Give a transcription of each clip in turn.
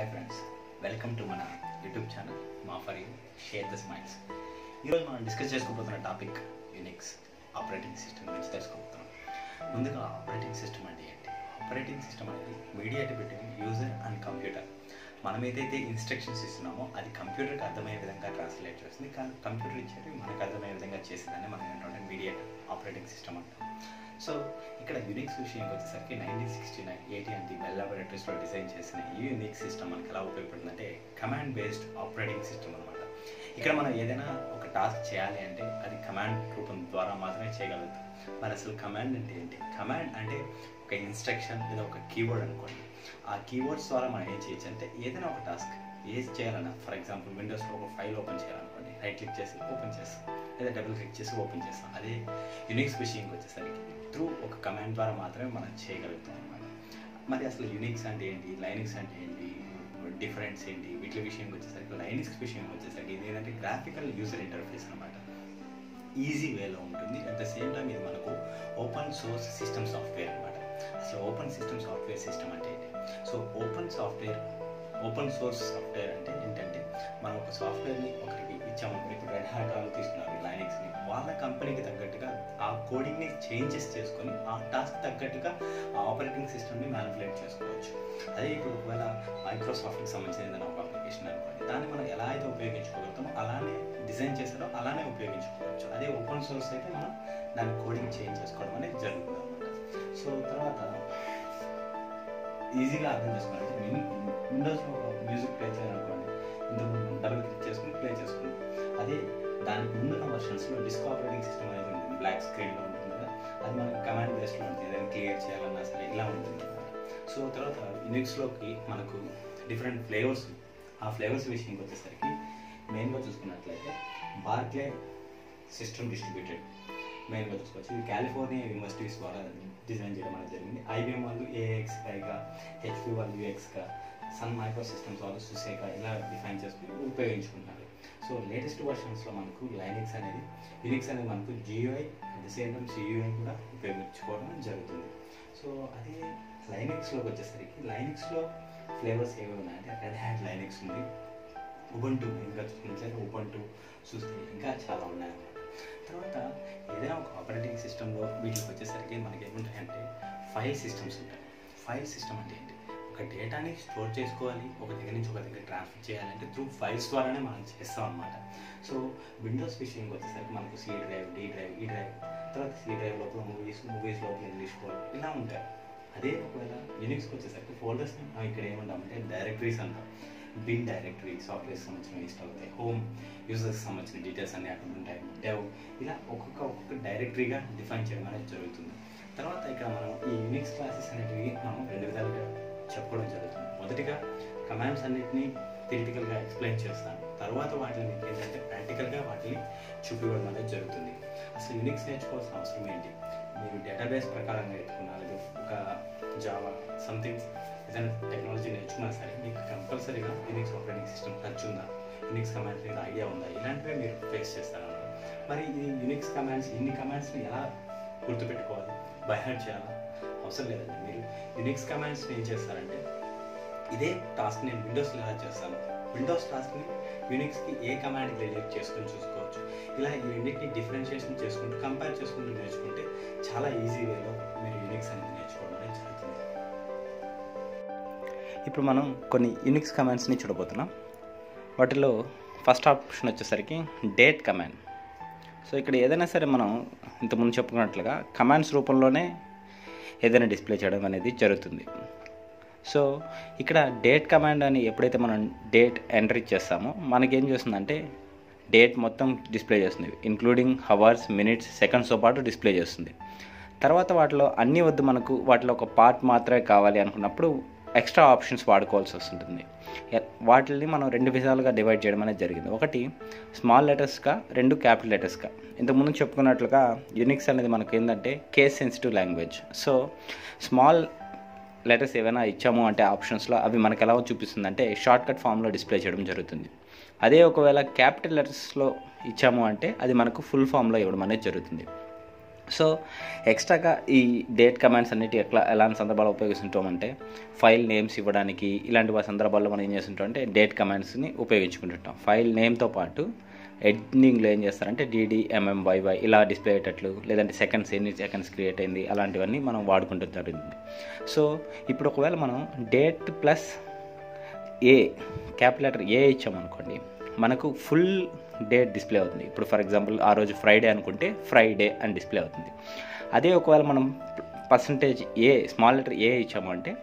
hi friends welcome to మన YouTube channel మా for you share the smiles ఈరోజు మనం డిస్కస్ చేసుకోబోతున్న టాపిక్ యూనిక్స్ ఆపరేటింగ్ సిస్టమ్ గురించి తెలుసుకోబోతున్నాం ముందుగా ఆపరేటింగ్ సిస్టమ్ అంటే ఏంటి ఆపరేటింగ్ సిస్టమ్ అనేది mediate between user and computer మనం ఏదైతే ఇన్స్ట్రక్షన్స్ ఇస్తున్నామో అది కంప్యూటర్కి అర్థమయ్యే విధంగా ట్రాన్స్లేట్ చేస్తుంది కానీ కంప్యూటర్ ఇచ్చేది మనకు అర్థమయ్యే విధంగా చేసేదాన్ని మనం ఏంటంటే మీడియేట్ ఆపరేటింగ్ సిస్టమ్ అంటాం సో ఇక్కడ యూనిక్స్ విషయంకి వచ్చేసరికి nineteen sixty nine eighty and bell లాబొరేటరీస్లో డిజైన్ చేసిన ఈ యూనిక్ సిస్టమ్ మనకి ఎలా ఉపయోగపడుతుందంటే కమాండ్ బేస్డ్ ఆపరేటింగ్ సిస్టమ్ అనమాట ఇక్కడ మనం ఏదైనా ఒక టాస్క్ చేయాలి అంటే అది కమాండ్ రూపం ద్వారా మాత్రమే చేయగలుగుతాం మరి అసలు కమాండ్ అంటే ఏంటి కమాండ్ అంటే ఒక ఇన్స్ట్రక్షన్ లేదా ఒక కీవర్డ్ అనుకోండి ఆ కీవర్డ్స్ ద్వారా మనం ఏం చేయొచ్చు అంటే ఏదైనా ఒక టాస్క్ ఏది చేయాలన్నా ఫర్ ఎగ్జాంపుల్ విండోస్లో ఒక ఫైల్ ఓపెన్ చేయాలనుకోండి రైట్ క్లిక్ చేసి ఓపెన్ చేస్తాం లేదా డబుల్ క్లిక్ చేసి ఓపెన్ చేస్తాం అదే యునిక్స్ విషయంకి వచ్చేసరికి త్రూ ఒక కమాండ్ ద్వారా మాత్రమే మనం చేయగలుగుతాం అనమాట మరి అసలు యునిక్స్ అంటే ఏంటి లైనిక్స్ అంటే ఏంటి డిఫరెన్స్ ఏంటి వీటి విషయంకి వచ్చేసరికి లైనిక్స్ విషయంకి వచ్చేసరికి ఇది ఏంటంటే గ్రాఫికల్ యూజర్ ఇంటర్ఫేస్ అనమాట ఈజీ వేలో ఉంటుంది అట్ ద సేమ్ టైం ఇది మనకు ఓపెన్ సోర్స్ సిస్టమ్ సాఫ్ట్వేర్ అనమాట అసలు ఓపెన్ సిస్టమ్ సాఫ్ట్వేర్ సిస్టమ్ అంటే ఏంటి so open software open source software అంటే ఏంటంటే మనం ఒక సాఫ్ట్వేర్ని ఒకరికి ఇచ్చాము ఇప్పుడు రెడ్ హ్యాట్ వాళ్ళు తీసుకున్నారు లైనిక్స్ని వాళ్ళ కంపెనీకి తగ్గట్టుగా ఆ కోడింగ్ని చేంజెస్ చేసుకొని ఆ టాస్క్ తగ్గట్టుగా ఆ ఆపరేటింగ్ సిస్టమ్ని మ్యానిపులేట్ చేసుకోవచ్చు అదే ఇప్పుడు ఒకవేళ మైక్రోసాఫ్ట్కి సంబంధించిన ఏదైనా ఒక అప్లికేషన్ అనుకోండి దాన్ని మనం ఎలా అయితే ఉపయోగించుకోగలుగుతామో అలానే డిజైన్ చేసారో అలానే ఉపయోగించుకోవచ్చు అదే ఓపెన్ సోర్స్ అయితే మనం దాని కోడింగ్ చేంజ్ చేసుకోవడం అనేది జరుగుతుంది అనమాట సో తర్వాత ఈజీగా అర్థం చేసుకోవాలంటే విండోస్లో ఒక మ్యూజిక్ ప్లే చేయాలనుకోండి ఇంతకుముందు డబుల్ క్లిక్ చేసుకుని ప్లే చేసుకుని అదే దానికి ముందున్న వర్షన్స్లో డిస్క్ ఆపరేటింగ్ సిస్టమ్ అనేది ఉంటుంది బ్లాక్ స్క్రీన్లో ఉంటుంది కదా అది మనకి కమాండ్ బేస్లో ఉంటుంది ఏదైనా క్లియర్ చేయాలన్నా సరే ఇలా ఉంటుంది సో తర్వాత యూనిక్స్లోకి మనకు డిఫరెంట్ ఫ్లేవర్స్ ఆ ఫ్లేవర్స్ విషయంకి వచ్చేసరికి మెయిన్గా చూసుకున్నట్లయితే బార్క్లే సిస్టమ్ డిస్ట్రిబ్యూటెడ్ మెయిన్గా చూసుకోవచ్చు ఇది కాలిఫోర్నియా యూనివర్సిటీస్ ద్వారా డిజైన్ చేయడం అనేది జరిగింది ఐబిఎం వాళ్ళు ఏఎక్స్గా హెచ్పి వాళ్ళు యూఎక్స్గా సన్ మైక్రో సిస్టమ్స్ వాళ్ళు సుసేగా ఇలా డిఫైన్ చేసుకుని ఉపయోగించుకుంటున్నారు సో లేటెస్ట్ వర్షన్స్లో మనకు లైనిక్స్ అనేది యూనిక్స్ అనేది మనకు GUI at the same time CUI కూడా ఉపయోగించుకోవడం జరుగుతుంది సో అదే లైనిక్స్లోకి వచ్చేసరికి లైనిక్స్లో ఫ్లేవర్స్ ఏవి ఉన్నాయంటే రెడ్ హ్యాట్ లైనిక్స్ ఉంది ఉబంటు ఇంకా చూసినట్లయితే ఉబంటు చూస్తే ఇంకా చాలా ఉన్నాయన్నమాట తర్వాత ఏదైనా ఒక ఆపరేటింగ్ సిస్టంలో వీటికి వచ్చేసరికి మనకి ఏముంటాయంటే ఫైల్ సిస్టమ్స్ ఉంటాయి ఫైల్ సిస్టమ్ అంటే ఏంటి ఒక డేటాని స్టోర్ చేసుకోవాలి ఒక దగ్గర నుంచి ఒక దగ్గర ట్రాన్స్ఫర్ చేయాలంటే త్రూ ఫైల్స్ ద్వారానే మనం చేస్తాం అనమాట సో విండోస్ విషయంకి వచ్చేసరికి మనకు C drive D drive E drive తర్వాత సి డ్రైవ్ లోపల మూవీస్ మూవీస్ లోపల ఇంగ్లీష్ కోడ్ ఇలా ఉంటాయి అదే ఒకవేళ యూనిక్స్కి వచ్చేసరికి ఫోల్డర్స్ని మనం ఇక్కడ ఏమంటామంటే డైరెక్టరీస్ అంటాం బిన్ డైరెక్టరీ సాఫ్ట్వేర్ సంబంధించిన ఇన్స్టాల్ అవుతాయి హోమ్ యూజర్స్ సంబంధించిన డీటెయిల్స్ అన్నీ అక్కడ ఉంటాయి డెవ్ ఇలా ఒక్కొక్క ఒక్కొక్క డైరెక్టరీగా డిఫైన్ చేయడం అనేది జరుగుతుంది తర్వాత ఇక్కడ మనం ఈ యూనిక్స్ క్లాసెస్ అనేటివి మనం రెండు విధాలుగా చెప్పుకోవడం జరుగుతుంది మొదటిగా కమాండ్స్ అన్నిటిని థిరిటికల్గా ఎక్స్ప్లెయిన్ చేస్తాను తర్వాత వాటిని మీకు ఏంటంటే ప్రాక్టికల్గా వాటిని చూపివ్వడం అనేది జరుగుతుంది అసలు యూనిక్స్ నేర్చుకోవాల్సిన అవసరం ఏంటి మీరు డేటాబేస్ ప్రకారంగా ఎత్తుకున్నా లేదా ఒక జావా సంథింగ్ ఏదైనా టెక్నాలజీ నేర్చుకున్నా సరే మీకు కంపల్సరీగా యూనిక్స్ ఆపరేటింగ్ సిస్టమ్ టచ్ ఉందా యూనిక్స్ కమాండ్స్ మీద ఐడియా ఉందా ఇలాంటివే మీరు ఫేస్ చేస్తారన్నమాట మరి ఈ యూనిక్స్ కమాండ్స్ ఇన్ని కమాండ్స్ని ఎలా గుర్తుపెట్టుకోవాలి బైహార్ట్ చేయాలా అవసరం లేదండి మీరు యూనిక్స్ కమాండ్స్ని ఏం చేస్తారంటే ఇదే టాస్క్ నేను విండోస్లో ఎలా చేస్తాను విండోస్ టాస్క్ని యూనిక్స్కి ఏ కమాండ్ రిలేట్ చేసుకొని చూసుకోవచ్చు ఇలా ఈ రెండింటిని డిఫరెన్షియేషన్ చేసుకుంటూ కంపేర్ చేసుకుంటూ నేర్చుకుంటే చాలా ఈజీ వేలో మీరు యూనిక్స్ అనేది నేర్చుకోవడం అనేది జరుగుతుంది ఇప్పుడు మనం కొన్ని యూనిక్స్ కమాండ్స్ని చూడబోతున్నాం వాటిలో ఫస్ట్ ఆప్షన్ వచ్చేసరికి డేట్ కమాండ్ సో ఇక్కడ ఏదైనా సరే మనం ఇంతకుముందు చెప్పుకున్నట్లుగా కమాండ్స్ రూపంలోనే ఏదైనా డిస్ప్లే చేయడం అనేది జరుగుతుంది సో ఇక్కడ డేట్ కమాండ్ అని ఎప్పుడైతే మనం డేట్ ఎంటర్ చేస్తామో మనకేం చేస్తుందంటే డేట్ మొత్తం డిస్ప్లే చేస్తుంది ఇంక్లూడింగ్ హవర్స్ మినిట్స్ సెకండ్స్తో పాటు డిస్ప్లే చేస్తుంది తర్వాత వాటిలో అన్నీ వద్దు మనకు వాటిలో ఒక పార్ట్ మాత్రమే కావాలి అనుకున్నప్పుడు ఎక్స్ట్రా ఆప్షన్స్ వాడుకోవాల్సి వస్తుంటుంది వాటిని మనం రెండు విధాలుగా డివైడ్ చేయడం అనేది జరిగింది ఒకటి స్మాల్ లెటర్స్గా రెండు క్యాపిటల్ లెటర్స్గా ఇంతకుముందు చెప్పుకున్నట్లుగా యూనిక్స్ అనేది మనకు ఏంటంటే case sensitive language so small letters ఏమైనా ఇచ్చాము అంటే ఆప్షన్స్లో అవి మనకు ఎలా చూపిస్తుంది అంటే షార్ట్ కట్ ఫామ్లో డిస్ప్లే చేయడం జరుగుతుంది అదే ఒకవేళ క్యాపిటల్ లెటర్స్లో ఇచ్చాము అంటే అది మనకు ఫుల్ ఫామ్లో ఇవ్వడం అనేది జరుగుతుంది సో ఎక్స్ట్రాగా ఈ డేట్ కమాండ్స్ అన్నిటి ఎట్లా ఎలాంటి సందర్భాలు ఉపయోగిస్తుంటామంటే ఫైల్ నేమ్స్ ఇవ్వడానికి ఇలాంటి సందర్భాల్లో మనం ఏం చేస్తుంటాం అంటే డేట్ కమాండ్స్ని ఉపయోగించుకుంటుంటాం ఫైల్ నేమ్తో పాటు ఎండింగ్లో ఏం చేస్తారంటే డీడీ ఎంఎంవైవై ఇలా డిస్ప్లే అయ్యేటట్లు లేదంటే సెకండ్స్ ఎన్ని సెకండ్స్ క్రియేట్ అయింది అలాంటివన్నీ మనం వాడుకుంటూ జరుగుతుంది సో ఇప్పుడు ఒకవేళ మనం date plus A capital letter A ఇచ్చామనుకోండి మనకు ఫుల్ డేట్ డిస్ప్లే అవుతుంది ఇప్పుడు ఫర్ ఎగ్జాంపుల్ ఆ రోజు ఫ్రైడే అనుకుంటే ఫ్రైడే అని డిస్ప్లే అవుతుంది అదే ఒకవేళ మనం percentage A small letter A ఇచ్చాము అంటే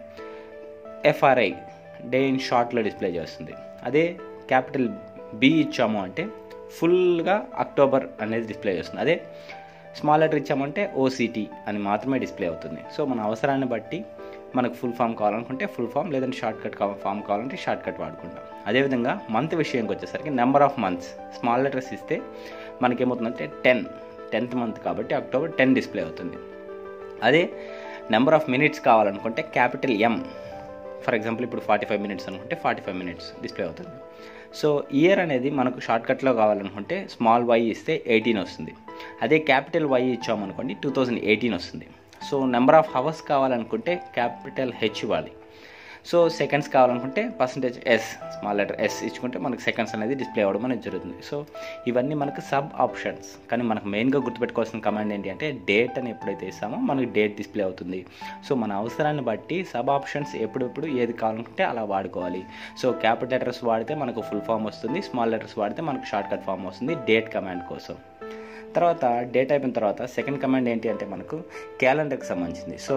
ఎఫ్ఆర్ఐ డే ఇన్ షార్ట్లో డిస్ప్లే చేస్తుంది అదే క్యాపిటల్ బి ఇచ్చాము అంటే ఫుల్గా అక్టోబర్ అనేది డిస్ప్లే చేస్తుంది అదే స్మాల్ లెటర్ ఇచ్చామంటే ఓసిటీ అని మాత్రమే డిస్ప్లే అవుతుంది సో మన అవసరాన్ని బట్టి మనకు ఫుల్ ఫామ్ కావాలనుకుంటే ఫుల్ ఫామ్ లేదంటే షార్ట్ కట్ ఫామ్ కావాలంటే షార్ట్ కట్ వాడుకుంటాం అదేవిధంగా మంత్ విషయంకి వచ్చేసరికి number of months small letters ఇస్తే మనకేమవుతుందంటే టెన్ టెన్త్ మంత్ కాబట్టి అక్టోబర్ టెన్ డిస్ప్లే అవుతుంది అదే నెంబర్ ఆఫ్ మినిట్స్ కావాలనుకుంటే క్యాపిటల్ ఎం ఫర్ ఎగ్జాంపుల్ ఇప్పుడు ఫార్టీ ఫైవ్ మినిట్స్ అనుకుంటే ఫార్టీ ఫైవ్ మినిట్స్ డిస్ప్లే అవుతుంది సో ఇయర్ అనేది మనకు షార్ట్కట్లో కావాలనుకుంటే స్మాల్ వై ఇస్తే ఎయిటీన్ వస్తుంది అదే క్యాపిటల్ వై ఇచ్చామనుకోండి టూ థౌజండ్ ఎయిటీన్ వస్తుంది సో నెంబర్ ఆఫ్ హవర్స్ కావాలనుకుంటే క్యాపిటల్ హెచ్ ఇవ్వాలి సో సెకండ్స్ కావాలనుకుంటే percentage S small letter S ఇచ్చుకుంటే మనకు సెకండ్స్ అనేది డిస్ప్లే అవ్వడం అనేది జరుగుతుంది సో ఇవన్నీ మనకు సబ్ ఆప్షన్స్ కానీ మనకు మెయిన్గా గుర్తుపెట్టుకోవాల్సిన కమాండ్ ఏంటి అంటే డేట్ అని ఎప్పుడైతే ఇస్తామో మనకు డేట్ డిస్ప్లే అవుతుంది సో మన అవసరాన్ని బట్టి సబ్ ఆప్షన్స్ ఎప్పుడెప్పుడు ఏది కావాలనుకుంటే అలా వాడుకోవాలి సో క్యాపిటల్ లెటర్స్ వాడితే మనకు ఫుల్ ఫామ్ వస్తుంది స్మాల్ లెటర్స్ వాడితే మనకు షార్ట్ కట్ ఫామ్ వస్తుంది డేట్ కమాండ్ కోసం తర్వాత డేట్ అయిపోయిన తర్వాత సెకండ్ కమాండ్ ఏంటి అంటే మనకు క్యాలెండర్కి సంబంధించింది సో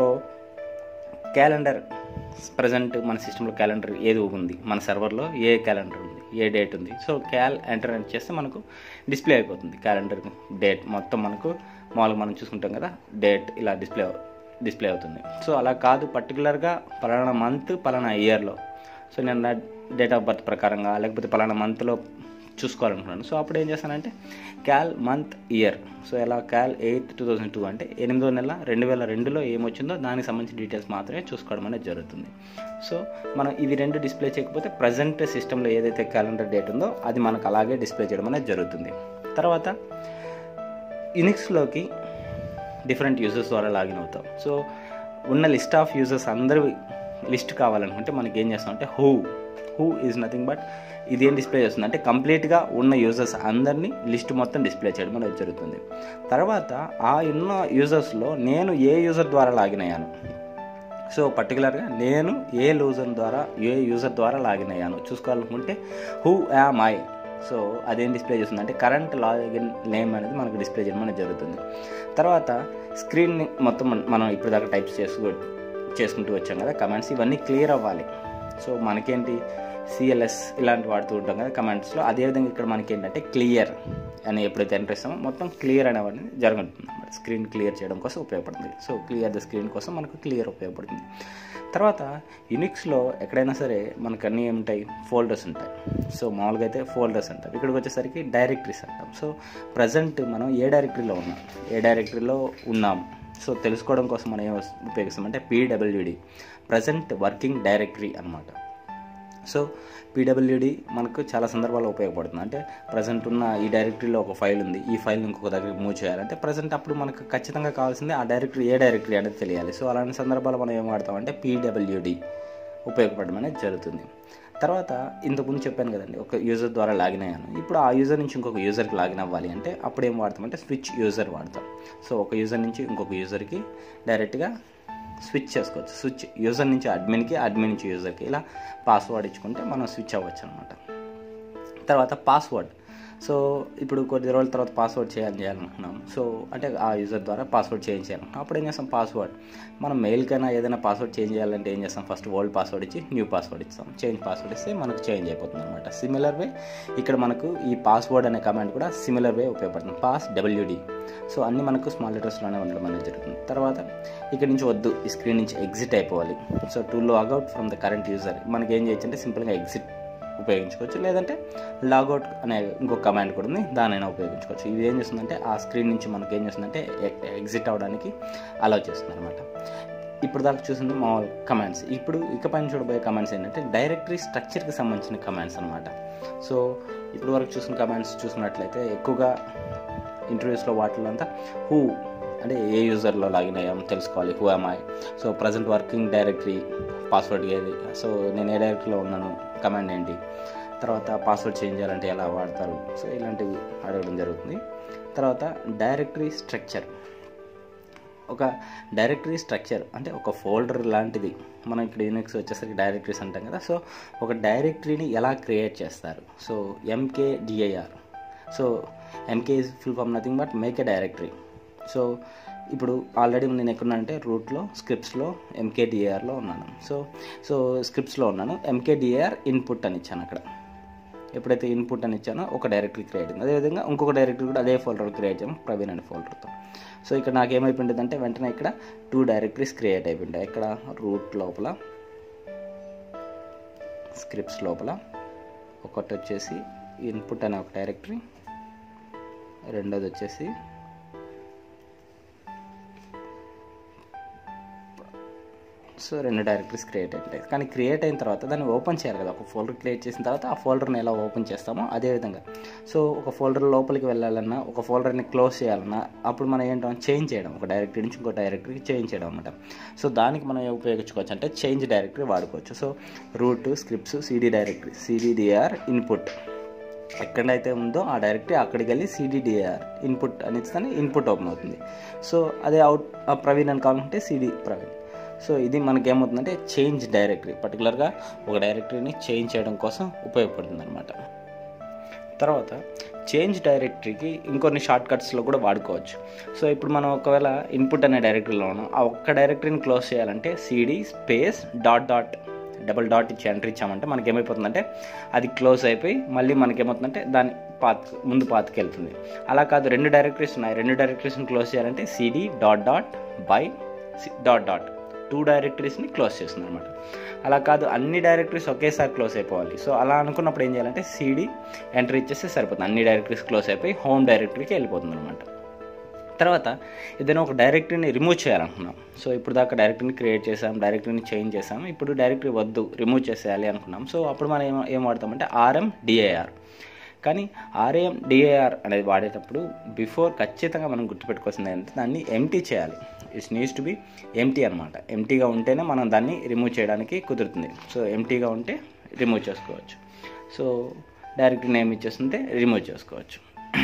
క్యాలెండర్ ప్రజెంట్ మన సిస్టంలో క్యాలెండర్ ఏది ఉంది మన సర్వర్లో ఏ క్యాలెండర్ ఉంది ఏ డేట్ ఉంది సో క్యాల్ ఎంటర్ అని చేస్తే మనకు డిస్ప్లే అయిపోతుంది క్యాలెండర్ డేట్ మొత్తం మనకు మామూలుగా మనం చూసుకుంటాం కదా డేట్ ఇలా డిస్ప్లే డిస్ప్లే అవుతుంది సో అలా కాదు పర్టికులర్గా పలానా మంత్ పలానా ఇయర్లో సో నేను నా డేట్ ఆఫ్ బర్త్ ప్రకారంగా లేకపోతే పలానా మంత్లో చూసుకోవాలనుకున్నాను సో అప్పుడు ఏం చేస్తానంటే క్యాల్ మంత్ ఇయర్ సో ఎలా cal eighth two thousand two అంటే ఎనిమిదో నెల రెండు వేల రెండులో ఏమొచ్చిందో దానికి సంబంధించిన డీటెయిల్స్ మాత్రమే చూసుకోవడం అనేది జరుగుతుంది సో మనం ఇవి రెండు డిస్ప్లే చేయకపోతే ప్రజెంట్ సిస్టంలో ఏదైతే క్యాలెండర్ డేట్ ఉందో అది మనకు అలాగే డిస్ప్లే చేయడం అనేది జరుగుతుంది తర్వాత యునిక్స్లోకి డిఫరెంట్ యూజర్స్ ద్వారా లాగిన్ అవుతాం సో ఉన్న లిస్ట్ ఆఫ్ యూజర్స్ అందరూ లిస్ట్ కావాలనుకుంటే మనకి ఏం చేస్తాం అంటే who who is nothing but ఇదేం డిస్ప్లే చేస్తుంది అంటే కంప్లీట్గా ఉన్న యూజర్స్ అందరినీ లిస్ట్ మొత్తం డిస్ప్లే చేయడం అనేది జరుగుతుంది తర్వాత ఆ ఉన్న యూజర్స్లో నేను ఏ యూజర్ ద్వారా లాగిన్ అయ్యాను సో పర్టికులర్గా నేను ఏ యూజర్ ద్వారా ఏ యూజర్ ద్వారా లాగిన్ అయ్యాను చూసుకోవాలనుకుంటే హూ యామ్ ఐ సో అదేం డిస్ప్లే చేస్తుంది అంటే కరెంట్ లాగిన్ నేమ్ అనేది మనకు డిస్ప్లే చేయడం అనేది జరుగుతుంది తర్వాత స్క్రీన్ మొత్తం మనం ఇప్పుడు దాకా టైప్స్ చేసుకు చేసుకుంటూ వచ్చాం కదా కమెంట్స్ ఇవన్నీ క్లియర్ అవ్వాలి సో మనకేంటి సిఎల్ఎస్ ఇలాంటి వాడుతూ ఉంటాం కదా కమెంట్స్లో అదేవిధంగా ఇక్కడ మనకి ఏంటంటే క్లియర్ అని ఎప్పుడైతే ఎంటర్ ఇస్తామో మొత్తం క్లియర్ అనేవన్నీ జరుగుతుంది అనమాట స్క్రీన్ క్లియర్ చేయడం కోసం ఉపయోగపడుతుంది సో క్లియర్ ద స్క్రీన్ కోసం మనకు క్లియర్ ఉపయోగపడుతుంది తర్వాత యునిక్స్లో ఎక్కడైనా సరే మనకు అన్నీ ఏముంటాయి ఫోల్డర్స్ ఉంటాయి సో మామూలుగా అయితే ఫోల్డర్స్ అంటాం ఇక్కడికి వచ్చేసరికి డైరెక్టరీస్ అంటాం సో ప్రజెంట్ మనం ఏ డైరెక్టరీలో ఉన్నాం ఏ డైరెక్టరీలో ఉన్నాం సో తెలుసుకోవడం కోసం మనం ఏం ఉపయోగిస్తాం అంటే పీడబ్ల్యూడి ప్రజెంట్ వర్కింగ్ డైరెక్టరీ అనమాట సో పీడబ్ల్యూడి మనకు చాలా సందర్భాల్లో ఉపయోగపడుతుంది అంటే ప్రజెంట్ ఉన్న ఈ డైరెక్టరీలో ఒక ఫైల్ ఉంది ఈ ఫైల్ ఇంకొక దగ్గరికి మూవ్ చేయాలంటే ప్రజెంట్ అప్పుడు మనకు ఖచ్చితంగా కావాల్సింది ఆ డైరెక్టరీ ఏ డైరెక్టరీ అనేది తెలియాలి సో అలాంటి సందర్భాల్లో మనం ఏం వాడతామంటే పీడబ్ల్యూడి ఉపయోగపడడం అనేది జరుగుతుంది తర్వాత ఇంతకుముందు చెప్పాను కదండి ఒక యూజర్ ద్వారా లాగిన్ అయ్యాను ఇప్పుడు ఆ యూజర్ నుంచి ఇంకొక యూజర్కి లాగిన్ అవ్వాలి అంటే అప్పుడు ఏం వాడతామంటే స్విచ్ యూజర్ వాడతాం సో ఒక యూజర్ నుంచి ఇంకొక యూజర్కి డైరెక్ట్గా స్విచ్ చేసుకోవచ్చు స్విచ్ యూజర్ నుంచి అడ్మిన్కి అడ్మిన్ నుంచి యూజర్కి ఇలా పాస్వర్డ్ ఇచ్చుకుంటే మనం స్విచ్ అవ్వచ్చు అనమాట తర్వాత పాస్వర్డ్ సో ఇప్పుడు కొద్ది రోజుల తర్వాత పాస్వర్డ్ చేయాలి చేయాలనుకున్నాం సో అంటే ఆ యూజర్ ద్వారా పాస్వర్డ్ చేంజ్ చేయాలనుకున్నాం అప్పుడు ఏం చేస్తాం పాస్వర్డ్ మనం మెయిల్కైనా ఏదైనా పాస్వర్డ్ చేంజ్ చేయాలంటే ఏం చేస్తాం ఫస్ట్ ఓల్డ్ పాస్వర్డ్ ఇచ్చి న్యూ పాస్వర్డ్ ఇస్తాం చేంజ్ పాస్వర్డ్ ఇస్తే మనకు చేంజ్ అయిపోతుంది అనమాట సిమిలర్ వే ఇక్కడ మనకు ఈ పాస్వర్డ్ అనే కమాండ్ కూడా సిమిలర్ వే ఉపయోగపడుతుంది పాస్ డబ్ల్యూడి సో అన్ని మనకు స్మాల్ లెటర్స్లోనే ఉండడం అనేది జరుగుతుంది తర్వాత ఇక్కడ నుంచి వద్దు ఈ స్క్రీన్ నుంచి ఎగ్జిట్ అయిపోవాలి so to logout from the current user మనకి ఏం చేయొచ్చు అంటే సింపుల్గా ఎగ్జిట్ ఉపయోగించుకోవచ్చు లేదంటే లాగౌట్ అనే ఇంకొక కమాండ్ కూడా ఉంది దానైనా ఉపయోగించుకోవచ్చు ఇది ఏం చేస్తుందంటే ఆ స్క్రీన్ నుంచి మనకి ఏం చేస్తుందంటే ఎగ్జిట్ అవ్వడానికి అలౌ చేస్తుంది అనమాట ఇప్పుడు దాకా చూసింది మా కమాండ్స్ ఇప్పుడు ఇకపైన చూడబోయే కమాండ్స్ ఏంటంటే డైరెక్టరీ స్ట్రక్చర్కి సంబంధించిన కమాండ్స్ అనమాట సో ఇప్పుడు వరకు చూసిన కమాండ్స్ చూసినట్లయితే ఎక్కువగా ఇంటర్వ్యూస్లో వాటిలో అంతా హూ అంటే ఏ యూజర్లో లాగిన్ అయ్యామో తెలుసుకోవాలి who I so present working directory password ఏది సో నేను ఏ డైరెక్టరీలో ఉన్నాను కమాండ్ ఏంటి తర్వాత పాస్వర్డ్ చేంజ్ చేయాలంటే ఎలా వాడతారు సో ఇలాంటివి అడగడం జరుగుతుంది తర్వాత డైరెక్టరీ స్ట్రక్చర్ ఒక డైరెక్టరీ స్ట్రక్చర్ అంటే ఒక ఫోల్డర్ లాంటిది మనం ఇక్కడ యూనిక్స్ వచ్చేసరికి డైరెక్టరీస్ అంటాం కదా సో ఒక డైరెక్టరీని ఎలా క్రియేట్ చేస్తారు so MKDIR so MK is full form nothing but make a directory so ఇప్పుడు ఆల్రెడీ నేను ఎక్కడున్నానంటే రూట్లో స్క్రిప్ట్స్లో ఎంకేడిఏఆర్లో ఉన్నాను సో సో స్క్రిప్ట్స్లో ఉన్నాను ఎంకేడిఏఆర్ ఇన్పుట్ అని ఇచ్చాను అక్కడ ఎప్పుడైతే ఇన్పుట్ అని ఇచ్చానో ఒక డైరెక్టరీ క్రియేట్ అయింది అదేవిధంగా ఇంకొక డైరెక్టరీ కూడా అదే ఫోల్డర్ క్రియేట్ చేయము ప్రవీణ్ అనే ఫోల్డర్తో సో ఇక్కడ నాకు ఏమైపోయింది అంటే వెంటనే ఇక్కడ టూ డైరెక్టరీస్ క్రియేట్ అయిపోయింటాయి ఇక్కడ రూట్ లోపల స్క్రిప్ట్స్ లోపల ఒకటి వచ్చేసి ఇన్పుట్ అనే ఒక డైరెక్టరీ రెండోది వచ్చేసి సో రెండు డైరెక్టరీస్ క్రియేట్ అవుతాయి కానీ క్రియేట్ అయిన తర్వాత దాన్ని ఓపెన్ చేయాలి కదా ఒక ఫోల్డర్ క్రియేట్ చేసిన తర్వాత ఆ ఫోల్డర్ని ఎలా ఓపెన్ చేస్తామో అదే విధంగా సో ఒక ఫోల్డర్ లోపలికి వెళ్ళాలన్నా ఒక ఫోల్డర్ని క్లోజ్ చేయాలన్నా అప్పుడు మనం ఏంటో చేంజ్ చేయడం ఒక డైరెక్టరీ నుంచి ఇంకో డైరెక్టరీకి చేంజ్ చేయడం అనమాట సో దానికి మనం ఉపయోగించుకోవచ్చు అంటే చేంజ్ డైరెక్టరీ వాడుకోవచ్చు so root scripts CD directory CDDR input ఎక్కడైతే ఉందో ఆ డైరెక్టరీ అక్కడికి వెళ్ళి సిడిడిఆర్ ఇన్పుట్ అని ఇస్తానే ఇన్పుట్ ఓపెన్ అవుతుంది సో అదే అవుట్ ప్రవీణ్ అని కావాలంటే సిడి ప్రవీణ్ సో ఇది మనకి ఏమవుతుందంటే చేంజ్ డైరెక్టరీ పర్టికులర్గా ఒక డైరెక్టరీని చేంజ్ చేయడం కోసం ఉపయోగపడుతుంది అనమాట తర్వాత చేంజ్ డైరెక్టరీకి ఇంకొన్ని షార్ట్ కట్స్లో కూడా వాడుకోవచ్చు సో ఇప్పుడు మనం ఒకవేళ ఇన్పుట్ అనే డైరెక్టరీలో ఉన్నాం ఆ ఒక్క డైరెక్టరీని క్లోజ్ చేయాలంటే CD space dot dot double dot ఇచ్చి ఎంటర్ ఇచ్చామంటే మనకి ఏమైపోతుందంటే అది క్లోజ్ అయిపోయి మళ్ళీ మనకి ఏమవుతుందంటే దాని పాత్ ముందు పాత్కి వెళ్తుంది అలా కాదు రెండు డైరెక్టరీస్ ఉన్నాయి రెండు డైరెక్టరీస్ని క్లోజ్ చేయాలంటే CD dot dot by dot dot two డైరెక్టరీస్ని క్లోజ్ చేస్తుంది అనమాట అలా కాదు అన్ని డైరెక్టరీస్ ఒకేసారి క్లోజ్ అయిపోవాలి సో అలా అనుకున్నప్పుడు ఏం చేయాలంటే సీడీ ఎంటర్ ఇచ్చేస్తే సరిపోతుంది అన్ని డైరెక్టరీస్ క్లోజ్ అయిపోయి హోమ్ డైరెక్టరీకి వెళ్ళిపోతుంది అనమాట తర్వాత ఏదైనా ఒక డైరెక్టరీని రిమూవ్ చేయాలనుకున్నాం సో ఇప్పుడు దాకా డైరెక్టరీని క్రియేట్ చేసాం డైరెక్టరీని చేంజ్ చేసాం ఇప్పుడు డైరెక్టరీ వద్దు రిమూవ్ చేసేయాలి అనుకున్నాం సో అప్పుడు మనం ఏం ఏం వాడతామంటే ఆర్ఎం డిఏఆర్ కానీ ఆర్ఏఎం డిఏఆర్ అనేది వాడేటప్పుడు బిఫోర్ ఖచ్చితంగా మనం గుర్తుపెట్టుకోవాల్సింది ఏంటంటే దాన్ని ఎంటీ చేయాలి it's needs to be empty అనమాట ఎంటీగా ఉంటేనే మనం దాన్ని రిమూవ్ చేయడానికి కుదురుతుంది సో ఎంటీగా ఉంటే రిమూవ్ చేసుకోవచ్చు సో డైరెక్ట్ నేమ్ ఇచ్చేస్తుంటే రిమూవ్ చేసుకోవచ్చు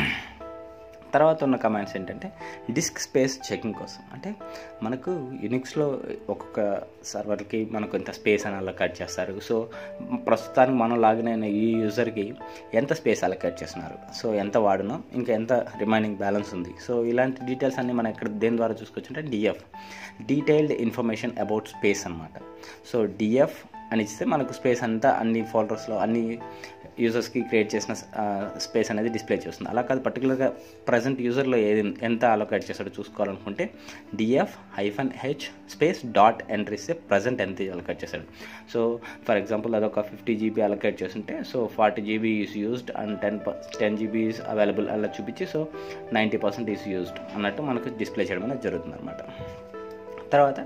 తర్వాత ఉన్న కమాండ్స్ ఏంటంటే డిస్క్ స్పేస్ చెకింగ్ కోసం అంటే మనకు యునిక్స్లో ఒక్కొక్క సర్వర్కి మనకు ఇంత స్పేస్ అని అలొకేట్ చేస్తారు సో ప్రస్తుతానికి మనం లాగిన్ అయిన ఈ యూజర్కి ఎంత స్పేస్ అలొకేట్ చేస్తున్నారు సో ఎంత వాడునో ఇంకా ఎంత రిమైనింగ్ బ్యాలెన్స్ ఉంది సో ఇలాంటి డీటెయిల్స్ అన్ని మనం ఎక్కడ దేని ద్వారా చూసుకోవచ్చు అంటే DF detailed information about space అనమాట సో డిఎఫ్ అని ఇస్తే మనకు స్పేస్ అంతా అన్ని ఫోల్డర్స్లో అన్ని యూజర్స్కి క్రియేట్ చేసిన స్పేస్ అనేది డిస్ప్లే చేస్తుంది అలా కాదు పర్టికులర్గా ప్రజెంట్ యూజర్లో ఏది ఎంత అలొకేట్ చేస్తాడో చూసుకోవాలనుకుంటే DF hyphen H space dot enter ఇస్తే ప్రజెంట్ ఎంత అలొకేట్ చేశాడు సో ఫర్ ఎగ్జాంపుల్ అదొక ఫిఫ్టీ జీబీ అలొకేట్ చేస్తుంటే so forty GB is used and ten ten GB is available అలా చూపించి so ninety percent is used అన్నట్టు మనకు డిస్ప్లే చేయడం అనేది జరుగుతుంది అనమాట తర్వాత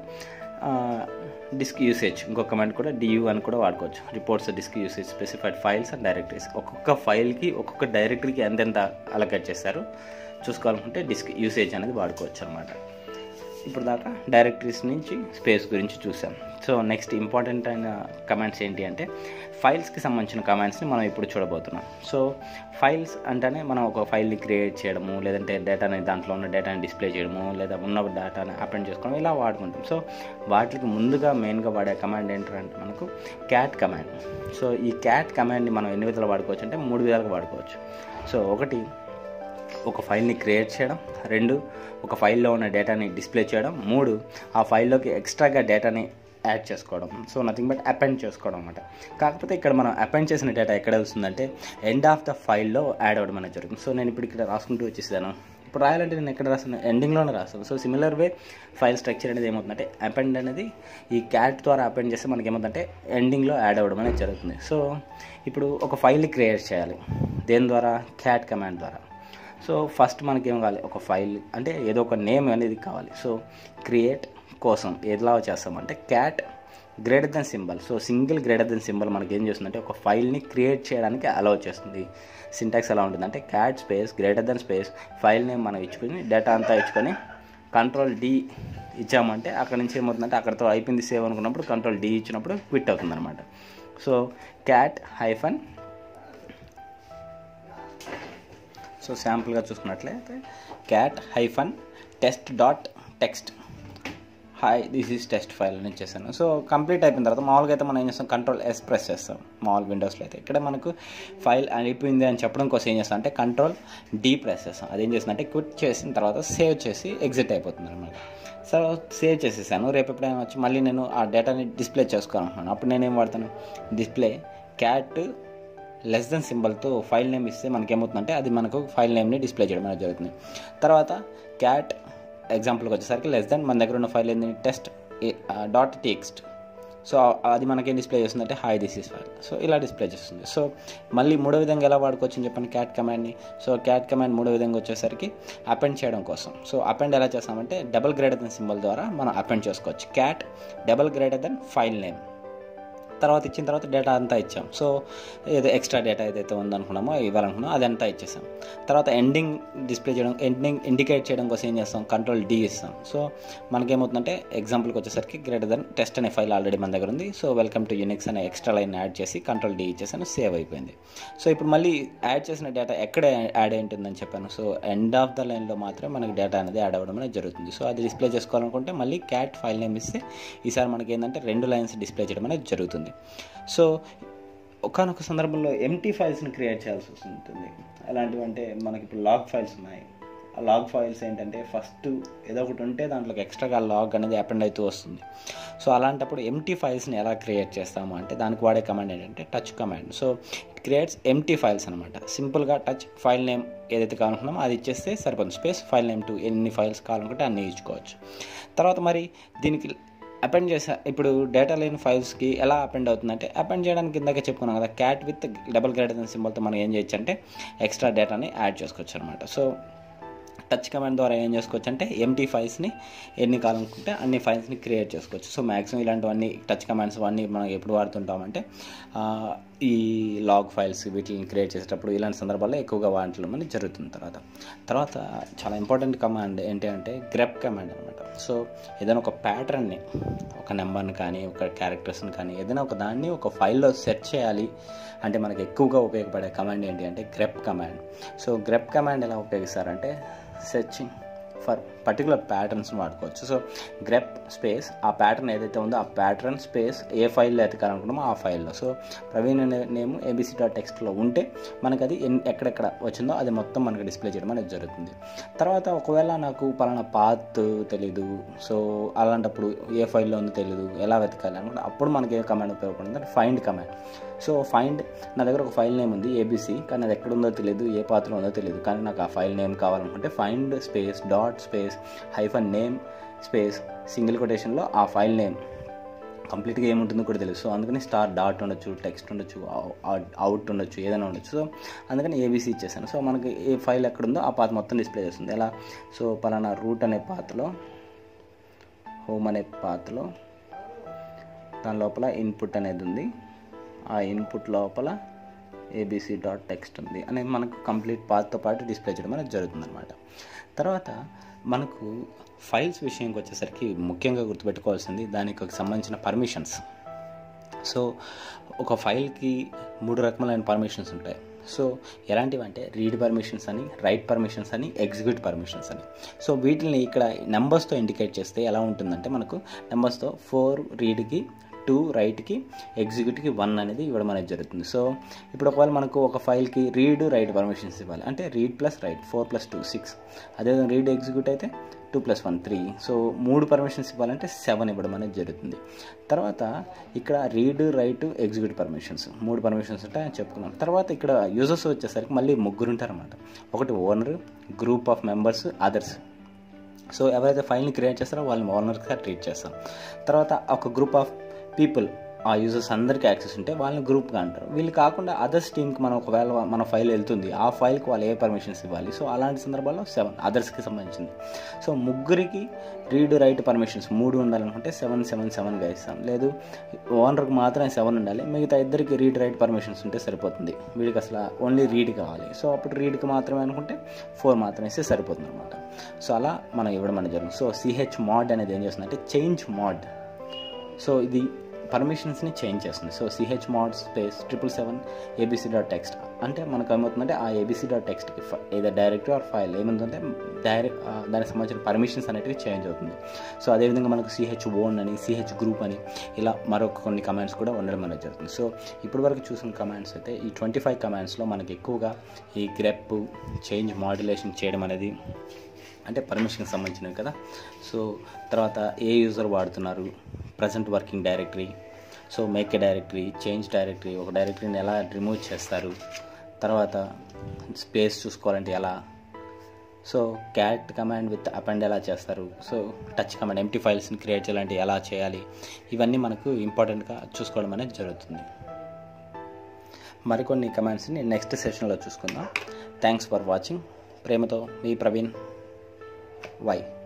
డిస్క్ యూసేజ్ ఇంకొక కమెంట్ కూడా డియూ అని కూడా వాడుకోవచ్చు reports disk usage specified files and directories ఒక్కొక్క ఫైల్కి ఒక్కొక్క డైరెక్టరీకి ఎంతెంత అలొకేట్ చేశారు చూసుకోవాలనుకుంటే డిస్క్ యూసేజ్ అనేది వాడుకోవచ్చు అనమాట ఇప్పుడు దాకా డైరెక్టరీస్ నుంచి స్పేస్ గురించి చూసాం సో నెక్స్ట్ ఇంపార్టెంట్ అయిన కమాండ్స్ ఏంటి అంటే ఫైల్స్కి సంబంధించిన కమాండ్స్ని మనం ఇప్పుడు చూడబోతున్నాం సో ఫైల్స్ అంటేనే మనం ఒక ఫైల్ని క్రియేట్ చేయడము లేదంటే డేటాని దాంట్లో ఉన్న డేటాని డిస్ప్లే చేయడము లేదా ఉన్న డేటాని అపెండ్ చేసుకోవడం ఇలా వాడుకుంటాం సో వాటికి ముందుగా మెయిన్గా వాడే కమాండ్ ఏంటంటే మనకు క్యాట్ కమాండ్ సో ఈ క్యాట్ కమాండ్ని మనం ఎన్ని విధాలు వాడుకోవచ్చు అంటే మూడు విధాలుగా వాడుకోవచ్చు సో ఒకటి ఒక ఫైల్ని క్రియేట్ చేయడం రెండు ఒక ఫైల్లో ఉన్న డేటాని డిస్ప్లే చేయడం మూడు ఆ ఫైల్లోకి ఎక్స్ట్రాగా డేటాని యాడ్ చేసుకోవడం సో నథింగ్ బట్ అపెండ్ చేసుకోవడం అనమాట కాకపోతే ఇక్కడ మనం అపెండ్ చేసిన డేటా ఎక్కడ వస్తుందంటే ఎండ్ ఆఫ్ ద ఫైల్లో యాడ్ అవ్వడం అనేది జరుగుతుంది సో నేను ఇప్పుడు ఇక్కడ రాసుకుంటూ వచ్చేసాను ఇప్పుడు రాయాలంటే నేను ఎక్కడ రాస్తాను ఎండింగ్లోనే రాస్తాను so similar way file structure అనేది ఏమవుతుందంటే అపెండ్ అనేది ఈ క్యాట్ ద్వారా అపెండ్ చేస్తే మనకి ఏమవుతుందంటే ఎండింగ్లో యాడ్ అవ్వడం అనేది జరుగుతుంది సో ఇప్పుడు ఒక ఫైల్ని క్రియేట్ చేయాలి దేని ద్వారా క్యాట్ కమాండ్ ద్వారా సో ఫస్ట్ మనకి ఏం కావాలి ఒక ఫైల్ అంటే ఏదో ఒక నేమ్ అనేది కావాలి సో క్రియేట్ కోసం ఎలా చేస్తామంటే cat greater than symbol so single greater than symbol మనకి ఏం చేస్తుందంటే ఒక ఫైల్ని క్రియేట్ చేయడానికి అలౌ చేస్తుంది సింటాక్స్ ఎలా ఉంటుందంటే cat space greater than space file name మనం ఇచ్చుకొని డేటా అంతా ఇచ్చుకొని కంట్రోల్ డి ఇచ్చామంటే అక్కడ నుంచి ఏమవుతుందంటే అక్కడతో అయిపోయింది సేవ్ అనుకున్నప్పుడు కంట్రోల్ డి ఇచ్చినప్పుడు క్విట్ అవుతుంది అనమాట సో క్యాట్ హైఫన్ సో శాంపుల్గా చూసుకున్నట్లయితే cat hyphen test dot text hi this is test file అని ఇచ్చేసాను సో కంప్లీట్ అయిపోయిన తర్వాత మామూలుగా అయితే మనం ఏం చేస్తాం కంట్రోల్ ఎస్ ప్రెస్ చేస్తాం మామూలు విండోస్లో అయితే ఇక్కడ మనకు ఫైల్ అయిపోయింది అని చెప్పడం కోసం ఏం చేస్తాం అంటే కంట్రోల్ డీ ప్రెస్ చేస్తాం అదేం చేస్తుందంటే క్విట్ చేసిన తర్వాత సేవ్ చేసి ఎగ్జిట్ అయిపోతుంది అనమాట సో సేవ్ చేసేసాను రేపు ఎప్పుడైనా వచ్చి మళ్ళీ నేను ఆ డేటాని డిస్ప్లే చేసుకోవాలనుకున్నాను అప్పుడు నేనేం వాడతాను డిస్ప్లే క్యాట్ లెస్ దెన్ సింబల్తో ఫైల్ నేమ్ ఇస్తే మనకి ఏమవుతుందంటే అది మనకు ఫైల్ నేమ్ని డిస్ప్లే చేయడం అనేది జరుగుతుంది తర్వాత క్యాట్ ఎగ్జాంపుల్కి వచ్చేసరికి లెస్ దెన్ మన దగ్గర ఉన్న ఫైల్ ఏంది టెస్ట్ డాట్ టెక్స్ట్ సో అది మనకేం డిస్ప్లే చేస్తుందంటే hi this is file so ఇలా డిస్ప్లే చేస్తుంది సో మళ్ళీ మూడో విధంగా ఎలా వాడుకోవచ్చు అని చెప్పాను క్యాట్ కమాండ్ని సో క్యాట్ కమాండ్ మూడో విధంగా వచ్చేసరికి అపెండ్ చేయడం కోసం సో అపెండ్ ఎలా చేస్తామంటే డబల్ గ్రేటర్ దెన్ సింబల్ ద్వారా మనం అపెండ్ చేసుకోవచ్చు cat double greater than file name తర్వాత ఇచ్చిన తర్వాత డేటా అంతా ఇచ్చాం సో ఏదో ఎక్స్ట్రా డేటా ఏదైతే ఉందనుకున్నామో ఇవ్వాలనుకున్నామో అదంతా ఇచ్చేసాం తర్వాత ఎండింగ్ డిస్ప్లే చేయడం ఎండింగ్ ఇండికేట్ చేయడం కోసం ఏం చేస్తాం కంట్రోల్ డి ఇస్తాం సో మనకేమవుతుందంటే ఎగ్జాంపుల్కి వచ్చేసరికి గ్రేటర్ దెన్ టెస్ట్ అనే ఫైల్ ఆల్రెడీ మన దగ్గర ఉంది సో వెల్కమ్ టు యూనిక్స్ అనే ఎక్స్ట్రా లైన్ యాడ్ చేసి కంట్రోల్ డి ఇచ్చేసాను సేవ్ అయిపోయింది సో ఇప్పుడు మళ్ళీ యాడ్ చేసిన డేటా ఎక్కడ యాడ్ అయి ఉంటుందని చెప్పాను సో ఎండ్ ఆఫ్ ద లైన్లో మాత్రమే మనకి డేటా అనేది యాడ్ అవ్వడం అనేది జరుగుతుంది సో అది డిస్ప్లే చేసుకోవాలనుకుంటే మళ్ళీ క్యాట్ ఫైల్ నేమ్ ఇస్తే ఈసారి మనకి ఏంటంటే రెండు లైన్స్ డిస్ప్లే చేయడం అనేది జరుగుతుంది సో ఒకనొక సందర్భంలో ఎంటీ ఫైల్స్ని క్రియేట్ చేయాల్సి వస్తుంది ఎలాంటివి అంటే మనకి ఇప్పుడు లాగ్ ఫైల్స్ ఉన్నాయి ఆ లాగ్ ఫైల్స్ ఏంటంటే ఫస్ట్ ఏదో ఒకటి ఉంటే దాంట్లోకి ఎక్స్ట్రాగా లాగ్ అనేది అపెండ్ అవుతూ వస్తుంది సో అలాంటప్పుడు ఎంటీ ఫైల్స్ని ఎలా క్రియేట్ చేస్తాము అంటే దానికి వాడే కమాండ్ ఏంటంటే touch command so it creates empty files అనమాట సింపుల్గా టచ్ ఫైల్ నేమ్ ఏదైతే కావాలనుకున్నామో అది ఇచ్చేస్తే సరిపోతుంది స్పేస్ ఫైల్ నేమ్ టు ఎన్ని ఫైల్స్ కావాలనుకుంటే అన్నీ ఇచ్చుకోవచ్చు తర్వాత మరి దీనికి అపెండ్ చేసా ఇప్పుడు డేటా లేని ఫైల్స్కి ఎలా అపెండ్ అవుతుందంటే అపెండ్ చేయడానికి ఇందాక చెప్పుకున్నాం కదా cat with double greater than సింబల్తో మనం ఏం చేయొచ్చు అంటే ఎక్స్ట్రా డేటాని యాడ్ చేసుకోవచ్చు అనమాట సో టచ్ కమాండ్ ద్వారా ఏం చేసుకోవచ్చు అంటే ఎంటీ ఫైల్స్ని ఎన్ని కావాలనుకుంటే అన్ని ఫైల్స్ని క్రియేట్ చేసుకోవచ్చు సో మ్యాక్సిమం ఇలాంటివన్నీ టచ్ కమాండ్స్ అన్నీ మనం ఎప్పుడు వాడుతుంటామంటే ఈ లాగ్ ఫైల్స్ వీటిని క్రియేట్ చేసేటప్పుడు ఇలాంటి సందర్భాల్లో ఎక్కువగా వాడటం అనేది జరుగుతుంది తర్వాత తర్వాత చాలా ఇంపార్టెంట్ కమాండ్ ఏంటి అంటే గ్రెప్ కమాండ్ అనమాట సో ఏదైనా ఒక ప్యాటర్న్ని ఒక నెంబర్ని కానీ ఒక క్యారెక్టర్స్ని కానీ ఏదైనా ఒక దాన్ని ఒక ఫైల్లో సెట్ చేయాలి అంటే మనకి ఎక్కువగా ఉపయోగపడే కమాండ్ ఏంటి అంటే grep command so grep command ఎలా ఉపయోగిస్తారంటే సెర్చింగ్ ఫర్ పర్టికులర్ ప్యాటర్న్స్ వాడుకోవచ్చు సో గ్రెప్ స్పేస్ ఆ ప్యాటర్న్ ఏదైతే ఉందో ఆ ప్యాటర్న్ స్పేస్ ఏ ఫైల్లో ఎతకాలనుకున్నామో ఆ ఫైల్లో సో ప్రవీణ్ అనే నేమ్ ఏబీసీ డాట్ టెక్స్ట్లో ఉంటే మనకు అది ఎన్ ఎక్కడెక్కడ వచ్చిందో అది మొత్తం మనకి డిస్ప్లే చేయడం అనేది జరుగుతుంది తర్వాత ఒకవేళ నాకు పలానా పాత్ తెలీదు సో అలాంటప్పుడు ఏ ఫైల్లో ఉందో తెలీదు ఎలా వెతకాలి అనుకుంటే అప్పుడు మనకి ఏ కమాండ్ ఉపయోగపడుతుంది అంటే ఫైండ్ కమాండ్ సో ఫైండ్ నా దగ్గర ఒక ఫైల్ నేమ్ ఉంది ఏబీసీ కానీ అది ఎక్కడ ఉందో తెలియదు ఏ పాత్రలో ఉందో తెలియదు కానీ నాకు ఆ ఫైల్ నేమ్ కావాలనుకుంటే find space dot space hyphen name space single కొటేషన్లో ఆ ఫైల్ నేమ్ కంప్లీట్గా ఏముంటుందో కూడా తెలుసు సో అందుకని స్టార్ డాట్ ఉండొచ్చు టెక్స్ట్ ఉండొచ్చు అవుట్ ఉండొచ్చు ఏదైనా ఉండొచ్చు సో అందుకని ఏబీసీ ఇచ్చేసాను సో మనకి ఏ ఫైల్ ఎక్కడ ఉందో ఆ పాత మొత్తం డిస్ప్లే చేస్తుంది ఎలా సో పలానా రూట్ అనే పాత్రలో హోమ్ అనే పాత్రలో దాని లోపల ఇన్పుట్ అనేది ఉంది ఆ ఇన్పుట్ లోపల ఏబీసీ డాట్ టెక్స్ట్ ఉంది అనేది మనకు కంప్లీట్ పాత్తో పాటు డిస్ప్లే చేయడం అనేది జరుగుతుంది అనమాట తర్వాత మనకు ఫైల్స్ విషయంకి వచ్చేసరికి ముఖ్యంగా గుర్తుపెట్టుకోవాల్సింది దానికి సంబంధించిన పర్మిషన్స్ సో ఒక ఫైల్కి మూడు రకములైన పర్మిషన్స్ ఉంటాయి సో ఎలాంటివి అంటే రీడ్ పర్మిషన్స్ అని రైట్ పర్మిషన్స్ అని ఎగ్జిక్యూట్ పర్మిషన్స్ అని సో వీటిని ఇక్కడ నెంబర్స్తో ఇండికేట్ చేస్తే ఎలా ఉంటుందంటే మనకు నెంబర్స్తో ఫోర్ రీడ్కి టూ రైట్కి ఎగ్జిక్యూట్కి వన్ అనేది ఇవ్వడం అనేది జరుగుతుంది సో ఇప్పుడు ఒకవేళ మనకు ఒక ఫైల్కి రీడ్ రైట్ పర్మిషన్స్ ఇవ్వాలి అంటే read plus write four plus two six అదేవిధంగా రీడ్ ఎగ్జిక్యూట్ అయితే two plus one three so మూడు పర్మిషన్స్ ఇవ్వాలంటే సెవెన్ ఇవ్వడం అనేది జరుగుతుంది తర్వాత ఇక్కడ రీడ్ రైట్ ఎగ్జిక్యూట్ పర్మిషన్స్ మూడు పర్మిషన్స్ ఉంటాయని చెప్పుకున్నాం తర్వాత ఇక్కడ యూజర్స్ వచ్చేసరికి మళ్ళీ ముగ్గురు ఉంటారన్నమాట ఒకటి owner group of members others so ఎవరైతే ఫైల్ని క్రియేట్ చేస్తారో వాళ్ళని ఓనర్స్గా ట్రీట్ చేస్తాం తర్వాత ఒక గ్రూప్ ఆఫ్ పీపుల్ ఆ యూజర్స్ అందరికీ యాక్సెస్ ఉంటే వాళ్ళని గ్రూప్గా అంటారు వీళ్ళు కాకుండా అదర్స్ టీమ్కి మనం ఒకవేళ మన ఫైల్ వెళ్తుంది ఆ ఫైల్కి వాళ్ళు ఏ పర్మిషన్స్ ఇవ్వాలి సో అలాంటి సందర్భాల్లో సెవెన్ అదర్స్కి సంబంధించింది సో ముగ్గురికి రీడ్ రైట్ పర్మిషన్స్ మూడు ఉండాలనుకుంటే సెవెన్ సెవెన్ సెవెన్గా ఇస్తాం లేదు ఓనర్కి మాత్రమే సెవెన్ ఉండాలి మిగతా ఇద్దరికి రీడ్ రైట్ పర్మిషన్స్ ఉంటే సరిపోతుంది వీడికి అసలు ఓన్లీ రీడ్ కావాలి సో అప్పుడు రీడ్కి మాత్రమే అనుకుంటే ఫోర్ మాత్రమే ఇస్తే సరిపోతుంది అనమాట సో అలా మనం ఇవ్వడం అనేది జరుగుతుంది సో సిహెచ్ మాడ్ అనేది ఏం చేస్తుందంటే చేంజ్ మాడ్ సో ఇది పర్మిషన్స్ని చేంజ్ చేస్తుంది so C H mod space triple seven ABC dot text అంటే మనకు ఏమవుతుందంటే ఆ ఏబీసీ డాట్ టెక్స్ట్కి ఏదో డైరెక్టరీ ఆర్ ఫైల్ ఏముందంటే డైరెక్ట్ దానికి సంబంధించిన పర్మిషన్స్ అనేటివి చేంజ్ అవుతుంది సో అదేవిధంగా మనకు సిహెచ్ ఓన్ అని సిహెచ్ గ్రూప్ అని ఇలా మరొక కొన్ని కమాండ్స్ కూడా ఉండడం అనేది జరుగుతుంది సో ఇప్పటి వరకు చూసిన కమాండ్స్ అయితే ఈ ట్వంటీ ఫైవ్ కమాండ్స్లో మనకి ఎక్కువగా ఈ గ్రెప్ చేంజ్ మాడ్యులేషన్ చేయడం అనేది అంటే పర్మిషన్కి సంబంధించినవి కదా సో తర్వాత ఏ యూజర్ వాడుతున్నారు present working directory so make a directory change directory ఒక డైరెక్టరీని ఎలా రిమూవ్ చేస్తారు తర్వాత స్పేస్ చూసుకోవాలంటే ఎలా so cat command with append ఎలా చేస్తారు సో టచ్ కమాండ్ ఎంటీ ఫైల్స్ని క్రియేట్ చేయాలంటే ఎలా చేయాలి ఇవన్నీ మనకు ఇంపార్టెంట్గా చూసుకోవడం అనేది జరుగుతుంది మరికొన్ని కమాండ్స్ని నెక్స్ట్ సెషన్లో చూసుకుందాం థ్యాంక్స్ ఫర్ వాచింగ్ ప్రేమతో మీ ప్రవీణ్ వై